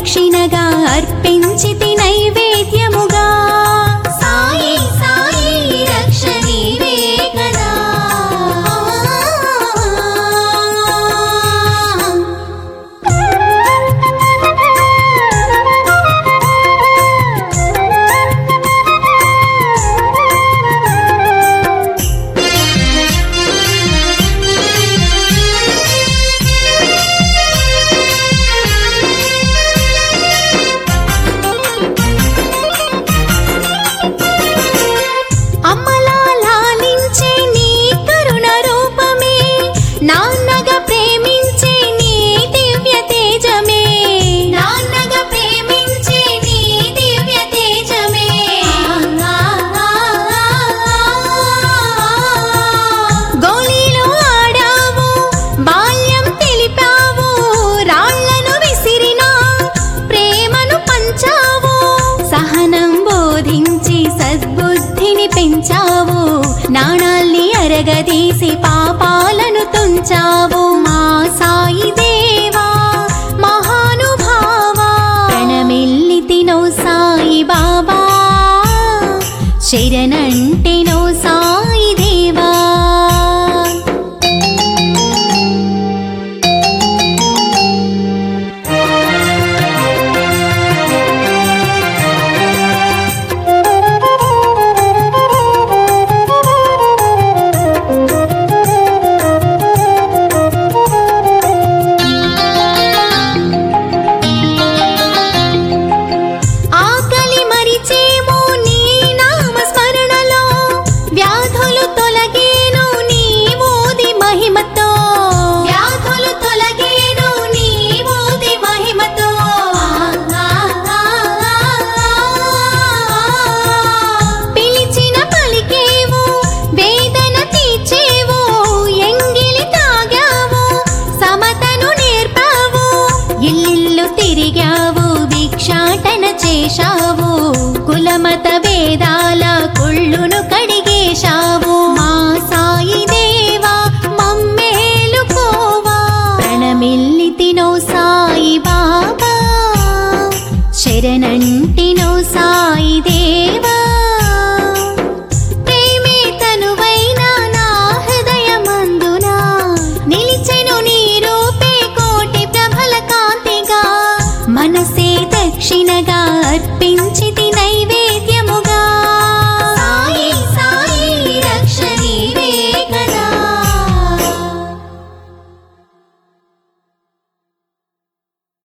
దక్షిణగా అర్పించితి నైవేద్యముగా సాయి సాయి రక్ష నీవే కదా అమ్మలా లాలించే నీ కరుణ రూపమే నాన్నగా ప్రేమించే నీ దివ్య తేజమే నాన్నగా ప్రేమించే నీ దివ్య తేజమే గోళీలో ఆడావు బాల్యం తెలిపావు రాళ్లను విసిరినా ప్రేమను పంచావు సహనం బోధించి సద్బుద్ధిని పెంచావు నాణాల్ని అరగదీసి పాపాలను తుంచావు మా సాయి దేవా మహానుభావా ప్రణమిల్లితినో సాయి బాబా శరణంటెనో సాయి దేవా ఆకలి మరిచేమో నీ నామ స్మరణలో వ్యాధులు తొలగేను నీ మోది మహిమతో వ్యాధులు తొలగేను నీ మోది మహిమతో పిలిచిన పలికేవు వేదన తీర్చేవు ఎంగిలి తాగావు సమతను నేర్పావు ఇల్లిల్లు తిరిగావు భిక్షాటన చేశావు కులమత భేదాల కుళ్ళును కడిగేశావు మా సాయి దేవా మమ్మేలుకోవా ప్రణమిల్లితినో సాయి బాబా శరణంటినో సాయి దేవా ప్రేమే తనువైన నా హృదయమందునా నిలిచెను నీ రూపే కోటి ప్రభల కాంతిగా మనసే దక్షిణగా అర్పించ